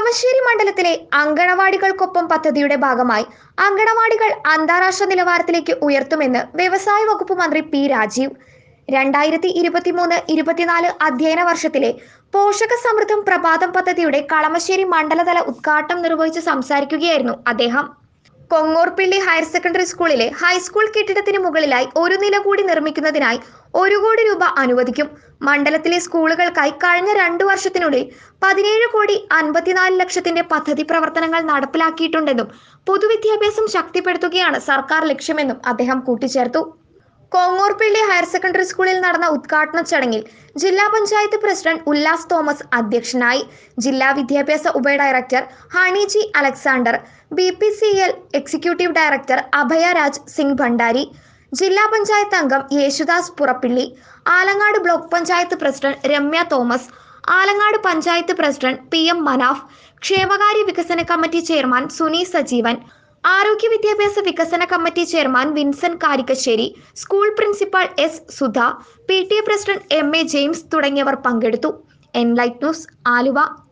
കളമശ്ശേരി മണ്ഡലത്തിലെ അങ്കണവാടികൾക്കൊപ്പം പദ്ധതിയുടെ ഭാഗമായി അങ്കണവാടികൾ അന്താരാഷ്ട്ര നിലവാരത്തിലേക്ക് ഉയർത്തുമെന്ന് വ്യവസായ വകുപ്പ് മന്ത്രി പി രാജീവ് രണ്ടായിരത്തി ഇരുപത്തിമൂന്ന് ഇരുപത്തിനാല് അധ്യയന വർഷത്തിലെ പോഷക സമൃദ്ധം പ്രഭാതം പദ്ധതിയുടെ കളമശ്ശേരി മണ്ഡലതല ഉദ്ഘാടനം നിർവഹിച്ച് സംസാരിക്കുകയായിരുന്നു അദ്ദേഹം കൊങ്ങോർപ്പിള്ളി ഹയർ സെക്കൻഡറി സ്കൂളിലെ ഹൈസ്കൂൾ കെട്ടിടത്തിന് മുകളിലായി ഒരു നില കൂടി നിർമ്മിക്കുന്നതിനായി ഒരു കോടി രൂപ അനുവദിക്കും മണ്ഡലത്തിലെ സ്കൂളുകൾക്കായി കഴിഞ്ഞ രണ്ടു വർഷത്തിനുള്ളിൽ പതിനേഴ് കോടി അൻപത്തിനാല് ലക്ഷത്തിന്റെ പദ്ധതി പ്രവർത്തനങ്ങൾ നടപ്പിലാക്കിയിട്ടുണ്ടെന്നും പൊതുവിദ്യാഭ്യാസം ശക്തിപ്പെടുത്തുകയാണ് സർക്കാർ ലക്ഷ്യമെന്നും അദ്ദേഹം കൂട്ടിച്ചേർത്തു കോങ്ങോർപ്പള്ളി ഹയർ സെക്കൻഡറി സ്കൂളിൽ നടന്ന ഉദ്ഘാടന ചടങ്ങിൽ ജില്ലാ പഞ്ചായത്ത് പ്രസിഡന്റ് ഉല്ലാസ് തോമസ് അധ്യക്ഷനായി ജില്ലാ വിദ്യാഭ്യാസ ഉപഡയറക്ടർ Honey G Alexander B P C L executive director Abhay Raj Singh Bhandari ജില്ലാ പഞ്ചായത്ത് അംഗം Yesudas Purappilly Alangad block panchayat president Ramya Thomas Alangad panchayat president P M Manaf ക്ഷേമകാര്യ വികസന കമ്മിറ്റി ചെയർമാൻ സുനി സജീവൻ ആരോഗ്യ വിദ്യാഭ്യാസ വികസന committee chairman Vincent Karikkassery school principal S Sudha P T A president M A James തുടങ്ങിയവർ പങ്കെടുത്തു എൻലൈറ്റ് ന്യൂസ് ആലുവ